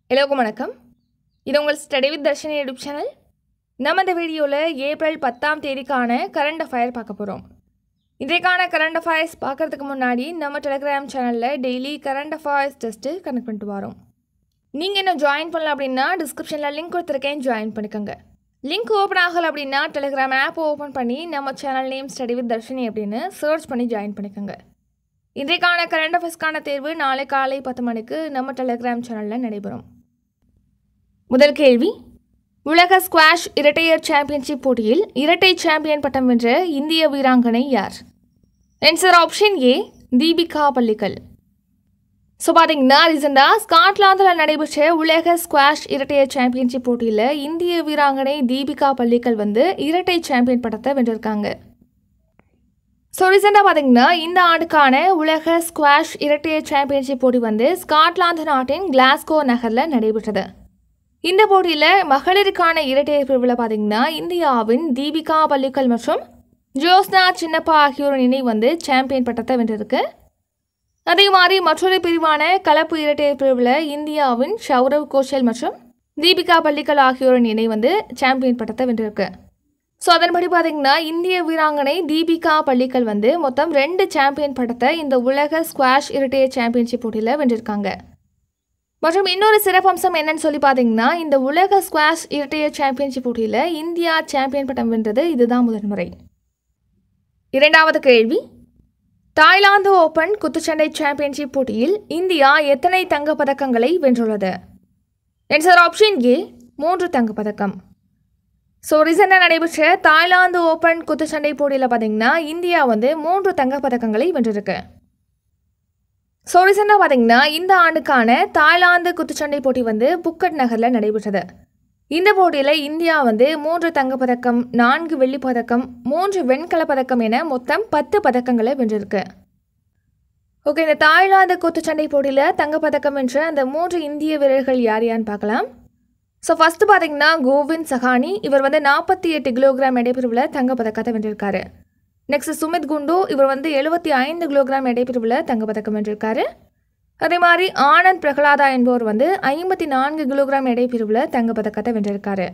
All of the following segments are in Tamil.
எல்லோருக்கும் வணக்கம் இது உங்கள் study with Darshini YouTube channel நம்ம இந்த வீடியோவில் ஏப்ரல் பத்தாம் தேதிக்கான கரண்ட் அஃபயர் பார்க்க போகிறோம் இன்றைக்கான கரண்ட் அஃபயர்ஸ் பார்க்கறதுக்கு முன்னாடி நம்ம டெலிகிராம் சேனலில் daily current affairs test connect பண்ணிட்டு வரோம் நீங்கள் என்ன ஜாயின் பண்ணல அப்படின்னா டிஸ்கிரிப்ஷனில் லிங்க் கொடுத்துருக்கேன் ஜாயின் பண்ணிக்கோங்க லிங்க் ஓப்பன் ஆகலை அப்படின்னா டெலிகிராம் ஆப் ஓப்பன் பண்ணி நம்ம channel name study with Darshini அப்படின்னு சர்ச் பண்ணி ஜாயின் பண்ணிக்கோங்க இன்றைக்கான கரண்ட் அஃபேர்ஸ்க்கான தேர்வு நாளை காலை பத்து மணிக்கு நம்ம டெலிகிராம் சேனலில் நடைபெறும் முதல் கேள்வி உலக ஸ்குவாஷ் இரட்டையர் சாம்பியன்ஷிப் போட்டியில் இரட்டை சாம்பியன் பட்டம் வென்ற இந்திய வீராங்கனை யார் answer option A Deepika Pallikal so பார்த்தீங்கன்னா ரீசெண்டாக ஸ்காட்லாந்தில் நடைபெற்ற உலக ஸ்குவாஷ் இரட்டையர் சாம்பியன்ஷிப் போட்டியில் இந்திய வீராங்கனை தீபிகா பள்ளிக்கல் வந்து இரட்டை சாம்பியன் பட்டத்தை வென்றிருக்காங்க ஸோ ரீசெண்டாக பார்த்தீங்கன்னா இந்த ஆண்டுக்கான உலக ஸ்குவாஷ் இரட்டையர் சாம்பியன்ஷிப் போட்டி வந்து ஸ்காட்லாந்து நாட்டின் கிளாஸ்கோ நகரில் நடைபெற்றது இந்த போட்டியில் மகளிருக்கான இரட்டையர் பிரிவில் பார்த்தீங்கன்னா இந்தியாவின் தீபிகா பள்ளிக்கல் மற்றும் ஜோஸ்னா சின்னப்பா ஆகியோரின் இணை வந்து சாம்பியன் பட்டத்தை வென்றிருக்கு அதே மாதிரி மற்றொரு பிரிவான கலப்பு இரட்டையர் பிரிவில் இந்தியாவின் ஷௌரவ் கோஷல் மற்றும் தீபிகா பள்ளிக்கல் ஆகியோரின் இணை வந்து சாம்பியன் பட்டத்தை வென்றிருக்கு ஸோ அதன்படி பார்த்தீங்கன்னா இந்திய வீராங்கனை தீபிகா பள்ளிக்கல் வந்து மொத்தம் ரெண்டு சாம்பியன் பட்டத்தை இந்த உலக ஸ்குவாஷ் இரட்டையர் சாம்பியன்ஷிப் போட்டியில் வென்றிருக்காங்க மற்றும் இன்னொரு சிறப்பம்சம் என்னன்னு சொல்லி பார்த்தீங்கன்னா இந்த உலக ஸ்குவாஷ் இரட்டையர் சாம்பியன்ஷிப் போட்டியில் இந்தியா சாம்பியன் பட்டம் வென்றது இதுதான் முதன்முறை இரண்டாவது கேள்வி தாய்லாந்து ஓபன் குத்துச்சண்டை சாம்பியன்ஷிப் போட்டியில் இந்தியா எத்தனை தங்கப் பதக்கங்களை வென்றுள்ளது ஆன்சர் ஆப்ஷன் ஏ மூன்று தங்கப்பதக்கம் ஸோ ரீசெண்டாக நடைபெற்ற தாய்லாந்து ஓபன் குத்துச்சண்டை போட்டியில் பார்த்தீங்கன்னா இந்தியா வந்து மூன்று தங்கப்பதக்கங்களை வென்றிருக்கு ஸோ ரீசெண்டாக பார்த்தீங்கன்னா இந்த ஆண்டுக்கான தாய்லாந்து குத்துச்சண்டை போட்டி வந்து புக்கட் நகரில் நடைபெற்றது இந்த போட்டியில் இந்தியா வந்து மூன்று தங்கப்பதக்கம் நான்கு வெள்ளிப் பதக்கம் மூன்று வெண்கலப் பதக்கம் என மொத்தம் பத்து பதக்கங்களை வென்றிருக்கு ஓகே இந்த தாய்லாந்து குத்துச்சண்டை போட்டியில் தங்கப்பதக்கம் வென்ற அந்த மூன்று இந்திய வீரர்கள் யார் யான்னு பார்க்கலாம் ஸோ ஃபஸ்ட்டு பார்த்தீங்கன்னா கோவிந்த் சஹானி இவர் வந்து நாற்பத்தி எட்டு கிலோகிராம் எடைப்பிரிவில் தங்கப்பதக்கத்தை வென்றிருக்காரு நெக்ஸ்ட் சுமித் குண்டு இவர் வந்து எழுபத்தி ஐந்து கிலோகிராம் எடைப்பிரிவில் தங்கப்பதக்கம் வென்றிருக்காரு அதே மாதிரி ஆனந்த் பிரகலாதா என்பவர் வந்து ஐம்பத்தி நான்கு கிலோகிராம் எடைப்பிரிவில் தங்கப்பதக்கத்தை வென்றிருக்காரு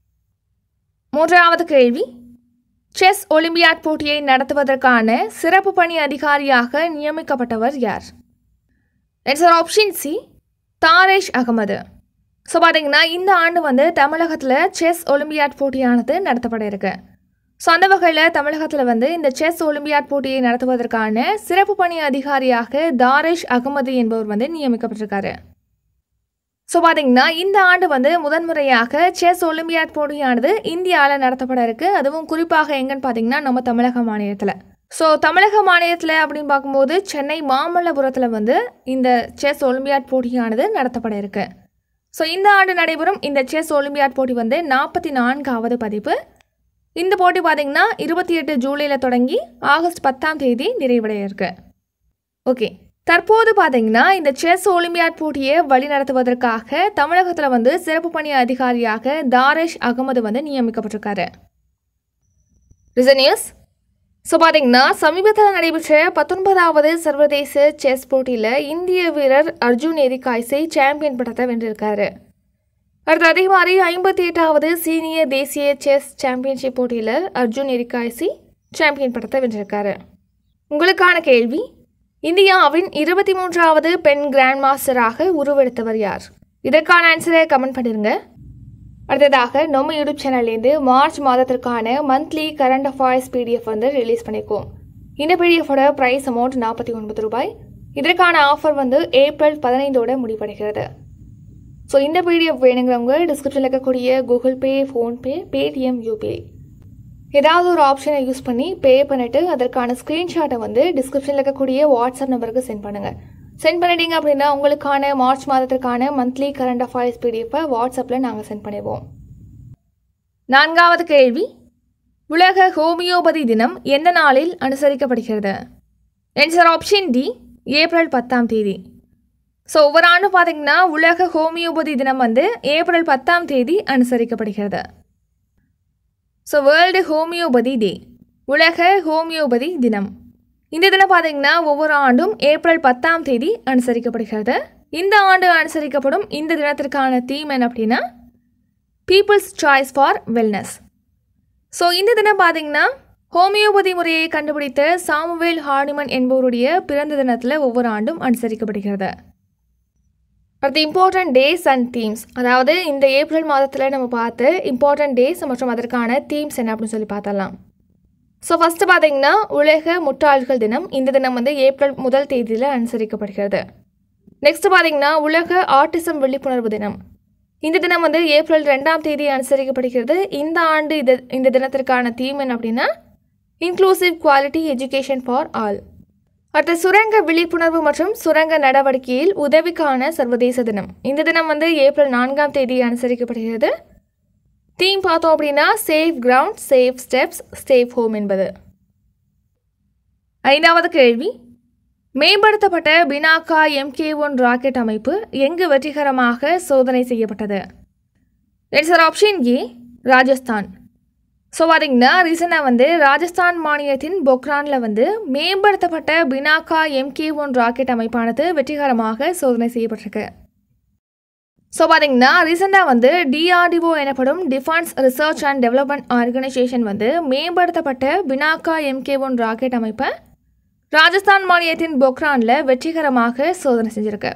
மூன்றாவது கேள்வி செஸ் ஒலிம்பியாட் போட்டியை நடத்துவதற்கான சிறப்பு பணி அதிகாரியாக நியமிக்கப்பட்டவர் யார் answer option C Taresh Ahmed so பார்த்தீங்கன்னா இந்த ஆண்டு வந்து தமிழகத்தில் செஸ் ஒலிம்பியாட் போட்டியானது நடத்தப்பட இருக்கு ஸோ அந்த வகையில் தமிழகத்தில் வந்து இந்த செஸ் ஒலிம்பியாட் போட்டியை நடத்துவதற்கான சிறப்பு பணி அதிகாரியாக தாரேஷ் அகமது என்பவர் வந்து நியமிக்கப்பட்டிருக்காரு ஸோ பார்த்தீங்கன்னா இந்த ஆண்டு வந்து முதன்முறையாக செஸ் ஒலிம்பியாட் போட்டியானது இந்தியாவில் நடத்தப்பட இருக்கு அதுவும் குறிப்பாக எங்கன்னு பார்த்தீங்கன்னா நம்ம தமிழக மாநிலத்தில் ஸோ தமிழக மாநிலத்தில் அப்படின்னு பார்க்கும்போது சென்னை மாமல்லபுரத்தில் வந்து இந்த செஸ் ஒலிம்பியாட் போட்டியானது நடத்தப்பட இருக்கு ஸோ இந்த ஆண்டு நடைபெறும் இந்த செஸ் ஒலிம்பியாட் போட்டி வந்து நாற்பத்தி நான்காவது பதிப்பு இந்த போட்டி பார்த்தீங்கன்னா இருபத்தி எட்டு ஜூலையில் தொடங்கி ஆகஸ்ட் பத்தாம் தேதி நிறைவடைய இருக்கு ஓகே தற்போது பார்த்தீங்கன்னா இந்த செஸ் ஒலிம்பியாட் போட்டியை வழிநடத்துவதற்காக தமிழகத்தில் வந்து சிறப்பு பணி அதிகாரியாக தாரேஷ் அகமது வந்து நியமிக்கப்பட்டிருக்காரு நியூஸ் ஸோ பார்த்தீங்கன்னா சமீபத்தில் நடைபெற்ற பத்தொன்பதாவது சர்வதேச செஸ் போட்டியில் இந்திய வீரர் அர்ஜுன் எரிகாய்ஸை சாம்பியன் பட்டத்தை வென்றிருக்காரு அடுத்து அதே மாதிரி ஐம்பத்தி எட்டாவது சீனியர் தேசிய செஸ் சாம்பியன்ஷிப் போட்டியில் அர்ஜுன் எரிகாய்சி சாம்பியன் பட்டத்தை வென்றிருக்காரு உங்களுக்கான கேள்வி இந்தியாவின் இருபத்தி மூன்றாவது பெண் கிராண்ட் மாஸ்டராக உருவெடுத்தவர் யார் இதற்கான ஆன்சரை கமெண்ட் பண்ணிடுங்க அடுத்ததாக நம்ம யூடியூப் சேனல்லேருந்து மார்ச் மாதத்திற்கான மந்த்லி கரண்ட் அஃபேர்ஸ் பிடிஎஃப் வந்து ரிலீஸ் பண்ணியிருக்கோம் இந்த பிடிஎஃபோட ப்ரைஸ் அமௌண்ட் நாற்பத்தி ஒன்பது ரூபாய் இதற்கான ஆஃபர் வந்து ஏப்ரல் பதினைந்தோட முடிவடைகிறது ஸோ இந்த பிடிஎஃப் வேணுங்கிறவங்க டிஸ்கிரிப்ஷனில் இருக்கக்கூடிய Google Pay PhonePe Paytm UPI ஏதாவது ஒரு ஆப்ஷனை யூஸ் பண்ணி பே பண்ணிவிட்டு அதற்கான ஸ்க்ரீன்ஷாட்டை வந்து டிஸ்கிரிப்ஷனில் இருக்கக்கூடிய வாட்ஸ்அப் நம்பருக்கு சென்ட் பண்ணுங்கள் சென்ட் பண்ணிட்டீங்க அப்படின்னா உங்களுக்கான மார்ச் மாதத்திற்கான மந்த்லி கரண்ட் அஃபேர்ஸ் பிடிஎஃபை வாட்ஸ்அப்பில் நாங்கள் சென்ட் பண்ணிடுவோம் நான்காவது கேள்வி உலக ஹோமியோபதி தினம் எந்த நாளில் அனுசரிக்கப்படுகிறது ஆன்சர் ஆப்ஷன் டி ஏப்ரல் பத்தாம் தேதி ஸோ ஒவ்வொரு ஆண்டும் பார்த்தீங்கன்னா உலக ஹோமியோபதி தினம் வந்து ஏப்ரல் பத்தாம் தேதி அனுசரிக்கப்படுகிறது ஸோ வேர்ல்டு ஹோமியோபதி டே உலக ஹோமியோபதி தினம் இந்த தினம் பார்த்தீங்கன்னா ஒவ்வொரு ஆண்டும் ஏப்ரல் பத்தாம் தேதி அனுசரிக்கப்படுகிறது இந்த ஆண்டு அனுசரிக்கப்படும் இந்த தினத்திற்கான தீம் என்ன அப்படின்னா people's choice for wellness so இந்த தினம் பார்த்தீங்கன்னா ஹோமியோபதி முறையை கண்டுபிடித்த சாமுவேல் ஹார்னிமன் என்பவருடைய பிறந்த தினத்தில் ஒவ்வொரு ஆண்டும் அனுசரிக்கப்படுகிறது அடுத்து இம்பார்ட்டன்ட் டேஸ் அண்ட் தீம்ஸ் அதாவது இந்த ஏப்ரல் மாதத்தில் நம்ம பார்த்து இம்பார்ட்டன்ட் டேஸ் மற்றும் அதற்கான தீம்ஸ் என்ன அப்படின்னு சொல்லி பார்த்தலாம் ஸோ ஃபஸ்ட்டு பார்த்தீங்கன்னா உலக முட்டாள்கள் தினம் இந்த தினம் வந்து ஏப்ரல் முதல் தேதியில் அனுசரிக்கப்படுகிறது நெக்ஸ்ட் பார்த்தீங்கன்னா உலக ஆட்டிசம் விழிப்புணர்வு தினம் இந்த தினம் வந்து ஏப்ரல் ரெண்டாம் தேதி அனுசரிக்கப்படுகிறது இந்த ஆண்டு இது இந்த தினத்திற்கான தீம் என்ன அப்படின்னா inclusive quality education for all அடுத்த சுரங்க விழிப்புணர்வு மற்றும் சுரங்க நடவடிக்கையில் உதவிக்கான சர்வதேச தினம் இந்த தினம் வந்து ஏப்ரல் நான்காம் தேதி அனுசரிக்கப்படுகிறது தீம் பார்த்தோம் அப்படின்னா safe ground safe steps safe home என்பது ஐந்தாவது கேள்வி மேம்படுத்தப்பட்ட பினாக்கா எம்கே ஒன் ராக்கெட் அமைப்பு எங்கு வெற்றிகரமாக சோதனை செய்யப்பட்டது it's are option A Rajasthan so பார்த்தீங்கன்னா ரீசனாக வந்து ராஜஸ்தான் மாநிலத்தின் பொக்ரானில் வந்து மேம்படுத்தப்பட்ட பினாக்கா எம்கே ஒன் ராக்கெட் அமைப்பானது வெற்றிகரமாக சோதனை செய்யப்பட்டிருக்கு ஸோ பார்த்தீங்கன்னா ரீசெண்டாக வந்து டிஆர்டிஓ எனப்படும் defence research and development organisation வந்து மேம்படுத்தப்பட்ட பினாக்கா எம்கே ஒன் ராக்கெட் அமைப்பை ராஜஸ்தான் மாநிலத்தின் பொக்ரானில் வெற்றிகரமாக சோதனை செஞ்சிருக்கு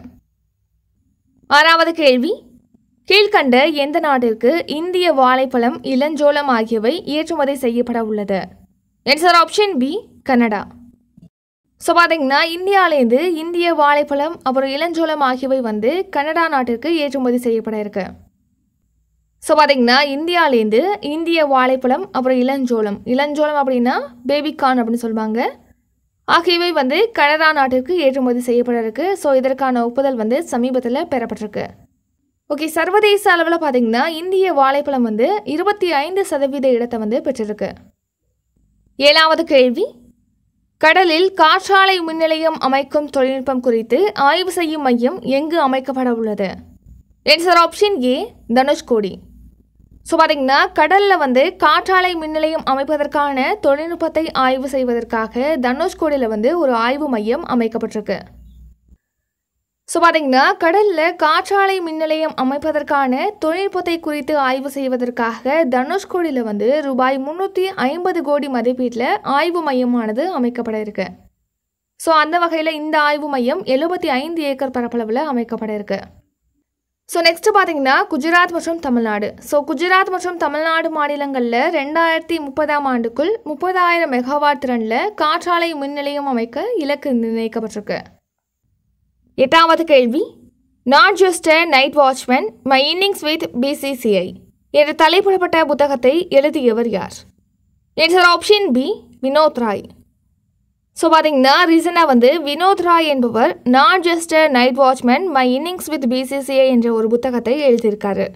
ஆறாவது கேள்வி கீழ்கண்ட எந்த நாட்டிற்கு இந்திய வாழைப்பழம் இளஞ்சோளம் ஆகியவை ஏற்றுமதி செய்யப்பட உள்ளது answer option B Canada so பார்த்தீங்கன்னா இந்தியாவிலேருந்து இந்திய வாழைப்பழம் அப்புறம் இளஞ்சோளம் ஆகியவை வந்து கனடா நாட்டிற்கு ஏற்றுமதி செய்யப்பட இருக்கு ஸோ பார்த்தீங்கன்னா இந்தியாவிலேருந்து இந்திய வாழைப்பழம் அப்புறம் இளஞ்சோளம் இளஞ்சோளம் அப்படின்னா பேபிகார்ன் அப்படின்னு சொல்லுவாங்க ஆகியவை வந்து கனடா நாட்டிற்கு ஏற்றுமதி செய்யப்பட இருக்கு ஸோ இதற்கான ஒப்புதல் வந்து சமீபத்தில் பெறப்பட்டிருக்கு ஓகே சர்வதேச அளவில் பார்த்தீங்கன்னா இந்திய வாழைப்பழம் வந்து இருபத்தி ஐந்து சதவீத இடத்தை வந்து பெற்றிருக்கு ஏழாவது கேள்வி கடலில் காற்றாலை மின் நிலையம் அமைக்கும் தொழில்நுட்பம் குறித்து ஆய்வு செய்யும் மையம் எங்கு அமைக்கப்பட உள்ளது answer option A Dhanushkodi so பார்த்தீங்கன்னா கடலில் வந்து காற்றாலை மின் நிலையம் அமைப்பதற்கான தொழில்நுட்பத்தை ஆய்வு செய்வதற்காக தனுஷ்கோடியில் வந்து ஒரு ஆய்வு மையம் அமைக்கப்பட்டிருக்கு ஸோ பார்த்தீங்கன்னா கடலில் காற்றாலை மின் நிலையம் அமைப்பதற்கான தொழில்நுட்பத்தை குறித்து ஆய்வு செய்வதற்காக தனுஷ்கோடியில் வந்து ரூபாய் முந்நூற்றி ஐம்பது கோடி மதிப்பீட்டில் ஆய்வு மையமானது அமைக்கப்பட இருக்கு ஸோ அந்த வகையில் இந்த ஆய்வு மையம் எழுபத்தி ஐந்து ஏக்கர் பரப்பளவில் அமைக்கப்பட இருக்கு ஸோ நெக்ஸ்ட் பார்த்தீங்கன்னா குஜராத் மற்றும் தமிழ்நாடு ஸோ குஜராத் மற்றும் தமிழ்நாடு மாநிலங்களில் ரெண்டாயிரத்தி முப்பதாம் ஆண்டுக்குள் முப்பதாயிரம் மெகாவாட் திறனில் காற்றாலை மின் நிலையம் அமைக்க இலக்கு நிர்ணயிக்கப்பட்டிருக்கு எட்டாவது கேள்வி not just a night watchman my innings with BCCI என்ற தலைப்பிடப்பட்ட புத்தகத்தை எழுதியவர் யார் answer option B Vinod Rai so பார்த்தீங்கன்னா ரீசனாக வந்து வினோத் ராய் என்பவர் not just a night watchman my innings with BCCI என்ற ஒரு புத்தகத்தை எழுதியிருக்காரு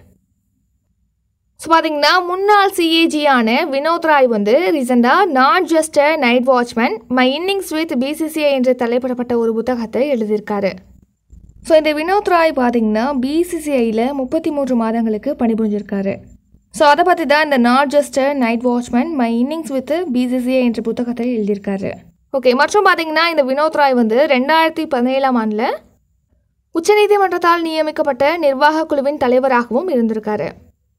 ஸோ பார்த்தீங்கன்னா முன்னாள் சிஏஜியான வினோத் ராய் வந்து ரீசெண்டாக not just a night watchman my innings with BCCI என்ற தலைப்பிடப்பட்ட ஒரு புத்தகத்தை எழுதியிருக்காரு ஸோ இந்த வினோத் ராய் பார்த்தீங்கன்னா பிசிசிஐயில் முப்பத்தி மூன்று மாதங்களுக்கு பணிபுரிஞ்சிருக்காரு ஸோ அதை பற்றி தான் இந்த not just a night watchman my innings with BCCI என்ற புத்தகத்தை எழுதியிருக்காரு ஓகே மற்றும் பார்த்தீங்கன்னா இந்த வினோத் ராய் வந்து ரெண்டாயிரத்தி பதினேழாம் ஆண்டில் உச்சநீதிமன்றத்தால் நியமிக்கப்பட்ட நிர்வாக குழுவின் தலைவராகவும் இருந்திருக்காரு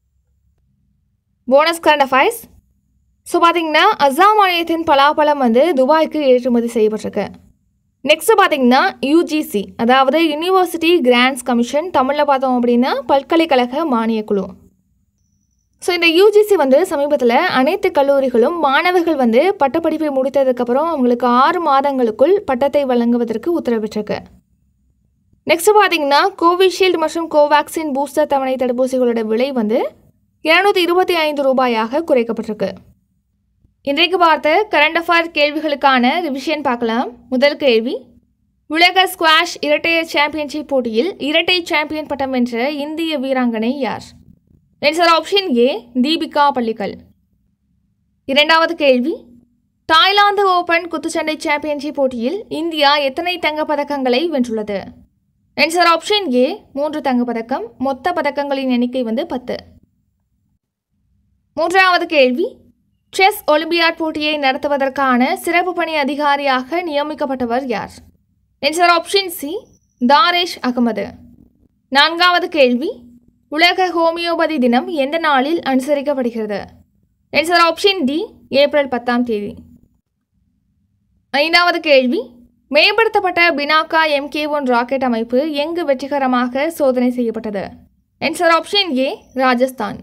போனஸ் கரண்ட் அஃபைர்ஸ் ஸோ பார்த்தீங்கன்னா அஸ்ஸாம் மாநிலத்தின் பலாப்பழம் வந்து துபாய்க்கு ஏற்றுமதி செய்யப்பட்டிருக்கு நெக்ஸ்ட் பார்த்தீங்கன்னா யூஜிசி அதாவது யூனிவர்சிட்டி கிராண்ட்ஸ் கமிஷன் தமிழில் பார்த்தோம் அப்படின்னா பல்கலைக்கழக மானியக்குழு ஸோ இந்த யூஜிசி வந்து சமீபத்தில் அனைத்து கல்லூரிகளும் மாணவர்கள் வந்து பட்டப்படிப்பை முடித்ததுக்கப்புறம் அவங்களுக்கு ஆறு மாதங்களுக்குள் பட்டத்தை வழங்குவதற்கு உத்தரவிட்டிருக்கு நெக்ஸ்ட் பார்த்தீங்கன்னா கோவிஷீல்டு மற்றும் கோவேக்சின் பூஸ்டர் தவணை தடுப்பூசிகளோட விலை வந்து இருநூத்தி இருபத்தி ஐந்து ரூபாயாக குறைக்கப்பட்டிருக்கு இன்றைக்கு பார்த்த கரண்ட் அஃபேர் கேள்விகளுக்கான ரிவிஷன் பார்க்கலாம் முதல் கேள்வி உலக ஸ்குவாஷ் இரட்டையர் சாம்பியன்ஷிப் போட்டியில் இரட்டை சாம்பியன் பட்டம் வென்ற இந்திய வீராங்கனை யார் answer option A Deepika Pallikal இரண்டாவது கேள்வி தாய்லாந்து ஓபன் குத்துச்சண்டை சாம்பியன்ஷிப் போட்டியில் இந்தியா எத்தனை தங்கப் பதக்கங்களை வென்றுள்ளது ஆன்சர் ஆப்ஷன் ஏ மூன்று தங்கப்பதக்கம் மொத்த பதக்கங்களின் எண்ணிக்கை வந்து பத்து மூன்றாவது கேள்வி செஸ் ஒலிம்பியாட் போட்டியை நடத்துவதற்கான சிறப்பு பணி அதிகாரியாக நியமிக்கப்பட்டவர் யார் answer option C Taresh Ahmed நான்காவது கேள்வி உலக ஹோமியோபதி தினம் எந்த நாளில் அனுசரிக்கப்படுகிறது ஆன்சர் ஆப்ஷன் டி ஏப்ரல் பத்தாம் தேதி ஐந்தாவது கேள்வி மேம்படுத்தப்பட்ட பினாக்கா எம்கே ஒன் ராக்கெட் அமைப்பு எங்கு வெற்றிகரமாக சோதனை செய்யப்பட்டது ஆன்சர் ஆப்ஷன் ஏ ராஜஸ்தான்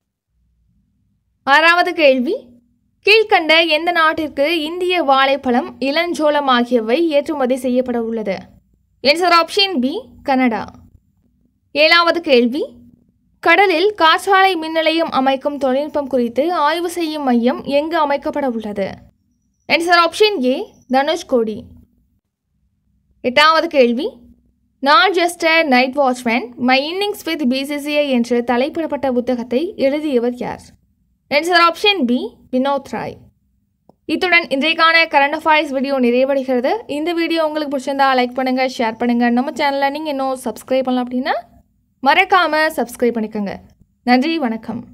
ஆறாவது கேள்வி கீழ்கண்ட எந்த நாட்டிற்கு இந்திய வாழைப்பழம் இளஞ்சோளம் ஆகியவை ஏற்றுமதி செய்யப்பட உள்ளது ஆன்சர் ஆப்ஷன் பி கனடா ஏழாவது கேள்வி கடலில் காற்றாலை மின் நிலையம் அமைக்கும் தொழில்நுட்பம் குறித்து ஆய்வு செய்யும் மையம் எங்கு அமைக்கப்பட உள்ளது ஆன்சர் ஆப்ஷன் ஏ தனுஷ்கோடி எட்டாவது கேள்வி not just a night watchman my innings with BCCI என்று தலைப்பிடப்பட்ட புத்தகத்தை எழுதியவர் யார் answer option B Vinod Rai இத்துடன் இன்றைக்கான கரண்ட் அஃபேர்ஸ் வீடியோ நிறைவடைகிறது இந்த வீடியோ உங்களுக்கு பிடிச்சிருந்தா லைக் பண்ணுங்கள் ஷேர் பண்ணுங்கள் நம்ம சேனலை நீங்கள் இன்னும் சப்ஸ்கிரைப் பண்ணலாம் அப்படின்னா மறக்காமல் சப்ஸ்கிரைப் பண்ணிக்கோங்க நன்றி வணக்கம்